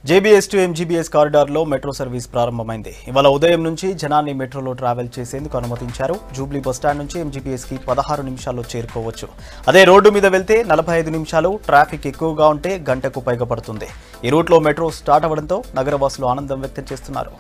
JBS to MGBS కారిడార్లో metro service ప్రారంభమైంది ఇవాళ ఉదయం నుంచి జనాన్ని మెట్రోలో ట్రావెల్ చేసేందుకు అనుమతించారు జూబ్లీ బస్టాండ్ నుంచి ఎంజీబీఎస్ కి పదహారు నిమిషాల్లో చేరుకోవచ్చు అదే రోడ్డు మీద వెళ్తే నలభై ఐదు నిమిషాలు ట్రాఫిక్ ఎక్కువగా ఉంటే గంటకు పైగా పడుతుంది ఈ రూట్లో మెట్రో స్టార్ట్ అవ్వడంతో నగరవాసులు ఆనందం వ్యక్తం చేస్తున్నారు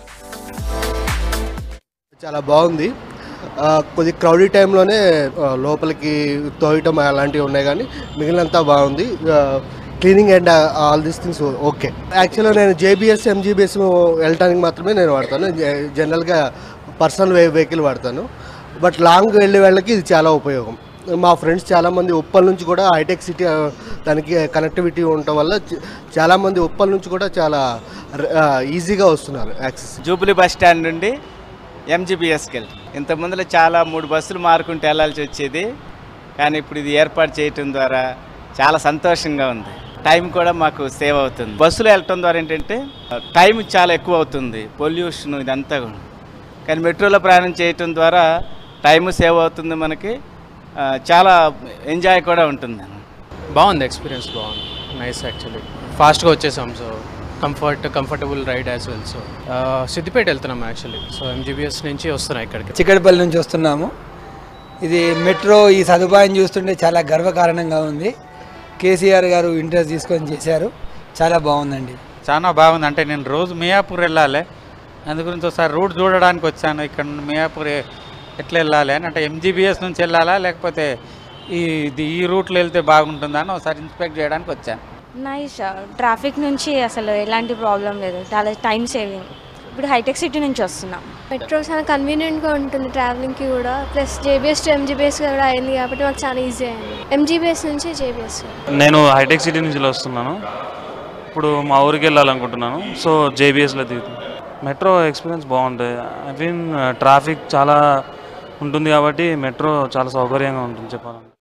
చాలా బాగుంది ఆ, కొద్ది క్రౌడీ టైంలోనే ఆ, లోపలికి తోయటం అలాంటివి ఉన్నాయి కానీ మిగిలినంతా బాగుంది cleaning and all these things okay యాక్చువల్గా నేను జేబీఎస్ ఎంజీబీఎస్ వెళ్ళటానికి మాత్రమే నేను వాడతాను జ- జనరల్గా పర్సనల్ వే వెహికల్ వాడతాను బట్ లాంగ్ వెళ్ళే వాళ్ళకి ఇది చాలా ఉపయోగం మా ఫ్రెండ్స్ చాలామంది ఉప్పల్ నుంచి కూడా హైటెక్ సిటీ ఆ, దానికి కనెక్టివిటీ ఉండటం వల్ల చ- చాలామంది ఉప్పల్ నుంచి కూడా చాలా ఆ, ఈజీగా వస్తున్నారు యాక్సెస్ జూబ్లీ బస్ స్టాండ్ నుండి ఎంజీబీఎస్కి వెళ్తాం ఇంత ముందులో చాలా మూడు బస్సులు మారుకుంటూ వెళ్ళాల్సి వచ్చేది కానీ ఇప్పుడు ఇది ఏర్పాటు చేయటం ద్వారా చాలా సంతోషంగా ఉంది టైం కూడా మాకు సేవ్ అవుతుంది బస్సులో వెళ్ళటం ద్వారా ఏంటంటే టైం చాలా ఎక్కువ అవుతుంది పొల్యూషన్ ఇదంతా కూడా కానీ మెట్రోలో ప్రయాణం చేయటం ద్వారా టైం సేవ్ అవుతుంది మనకి ఆ, చాలా ఎంజాయ్ కూడా ఉంటుంది బాగుంది ఎక్స్పీరియన్స్ బాగుంది నైస్ యాక్చువల్లీ ఫాస్ట్గా వచ్చేసాం so comfort comfortable ride as well so Siddipet వెళ్తున్నాం యాక్చువల్లీ సో ఎంజీబీఎస్ నుంచి వస్తున్నాం ఇక్కడికి చిక్కడపల్లి నుంచి వస్తున్నాము ఇది మెట్రో ఈ సదుపాయం చూస్తుంటే చాలా గర్వకారణంగా ఉంది కేసీఆర్ గారు ఇంట్రెస్ట్ తీసుకొని చేశారు చాలా బాగుందండి చాలా బాగుంది అంటే నేను రోజు మియాపూర్ వెళ్ళాలి అందు గురించి ఒకసారి రూట్ చూడడానికి వచ్చాను ఇక్కడ నుండి మియాపూర్ ఎ- ఎట్లా వెళ్ళాలి అని అంటే ఎంజీబీఎస్ నుంచి వెళ్ళాలా లేకపోతే ఈ ఇది ఈ రూట్లో వెళ్తే బాగుంటుందా అని ఒకసారి ఇన్స్పెక్ట్ చేయడానికి వచ్చాను నైస్ ట్రాఫిక్ నుంచి అసలు ఎలాంటి ప్రాబ్లం లేదు చాలా టైం సేవింగ్ ఇప్పుడు హైటెక్ సిటీ నుంచి వస్తున్నాం మెట్రో చాలా కన్వీనియంట్గా ఉంటుంది ట్రావెలింగ్కి కూడా ప్లస్ జేబీఎస్ టు ఎంజీబీఎస్ కూడా అయింది కాబట్టి మాకు చాలా ఈజీ అయింది ఎంజీబీఎస్ నుంచి జేబీఎస్ నేను హైటెక్ సిటీ నుంచి వస్తున్నాను ఇప్పుడు మా ఊరికి వెళ్ళాలనుకుంటున్నాను సో జేబీఎస్లో దిగుతాను మెట్రో ఎక్స్పీరియన్స్ బాగుంటుంది ఐ మీన్ ట్రాఫిక్ చాలా ఉంటుంది కాబట్టి మెట్రో చాలా సౌకర్యంగా ఉంటుంది చెప్పాలంటే